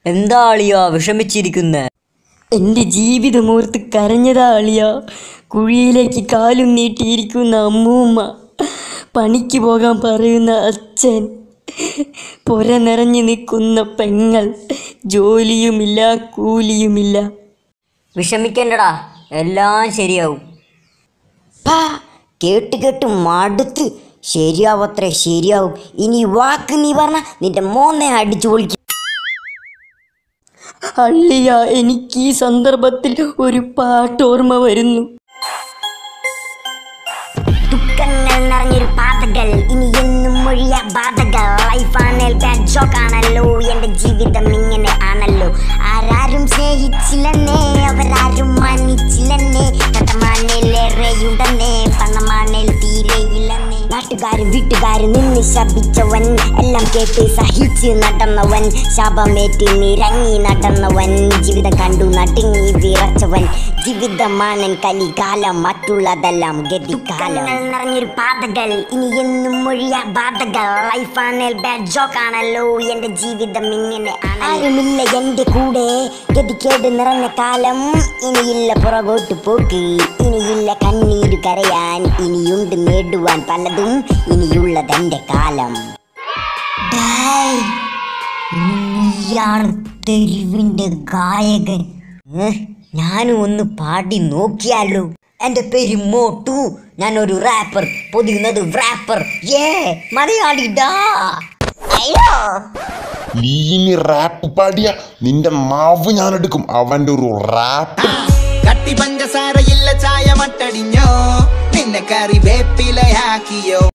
എന്താ അളിയാ വിഷമിച്ചിരിക്കുന്ന എൻ്റെ ജീവിതമോർത്ത് കരഞ്ഞതാ അളിയ കുഴിയിലേക്ക് കാലും നീട്ടിയിരിക്കുന്ന അമ്മൂമ്മ പണിക്ക് പോകാൻ പറയുന്ന അച്ഛൻ പുര നിറഞ്ഞു നിൽക്കുന്ന പെങ്ങൾ ജോലിയുമില്ല കൂലിയുമില്ല വിഷമിക്കണ്ടടാ എല്ലാം ശരിയാവും പാ കേട്ട് കേട്ട് മടുത്ത് ശരിയാവത്രേ ശരിയാവും ഇനി വാക്ക് നീ പറഞ്ഞ നിന്റെ മോന്നെ അടിച്ചു പൊളിക്കും അള്ളിയ എനിക്ക് ഈ സന്ദർഭത്തിൽ ഒരു പാട്ട് ഓർമ്മ വരുന്നു ദുഃഖങ്ങൾ നിറഞ്ഞൊരു പാതകൾ ഇനി എന്നും മൊഴിയ ബാധകൾ ലൈഫാണേൽ ബാഡ് ജോക്ക് ആണല്ലോ എന്റെ ജീവിതം ഇങ്ങനെ ആണല്ലോ ആരാരും സ്നേഹിച്ചില്ലെന്നേ അവരാരും മാനിച്ചില്ലെന്നേ കട്ടമാണേലേറെയുണ്ടെന്നേ പണമാണേൽ തീരെയില്ലെന്നേ നാട്ടുകാരും വീട്ടുകാരും നിന്ന് ശപിച്ചവൻ എല്ലാം കേട്ട് സഹിച്ച് നടന്നവൻ ശാപമേറ്റ് നിരങ്ങി നടന്നവൻ ജീവിതം കണ്ടു നടുങ്ങി വിറച്ചവൻ ജീവിതമാണൻ കലികാലം മറ്റുള്ളതെല്ലാം ഗതികാലം നിറഞ്ഞൊരു പാതകൾ ഇനി എന്നും മൊഴിയ ബാധകൾ ലൈഫാണേൽ ബാഡ് ജോക്ക് ആണല്ലോ എന്റെ ജീവിതം ഇങ്ങനെ ആരുമില്ല എന്റെ കൂടെ ഗതികേട് നിറഞ്ഞ കാലം ഇനിയില്ല പുറകോട്ട് പോക്ക് ഇനിയില്ല കണ്ണീര് കരയാൻ ഇനിയുണ്ട് നേടുവാൻ പലതും ഇനിയുള്ളതെന്റെ കാലം ഡേയ്, നീയാണ് തെരുവിന്റെ ഗായകൻ ഏ, ഞാനും ഒന്ന് പാടി നോക്കിയാലോ എന്റെ പേര് മോട്ടു ഞാനൊരു റാപ്പർ പൊതിയുന്നത് റാപ്പർ ഏ മലയാളിടാ അയ്യോ നീ ഇനി റാപ്പ് പാടിയ നിന്റെ മാവ് ഞാൻ എടുക്കും അവന്റെ ഒരു റാപ്പ് കട്ടി പഞ്ചസാരയില്ല ചായ മട്ടടിഞ്ഞോ നിന്നെ കറി വേപ്പിലയാക്കിയോ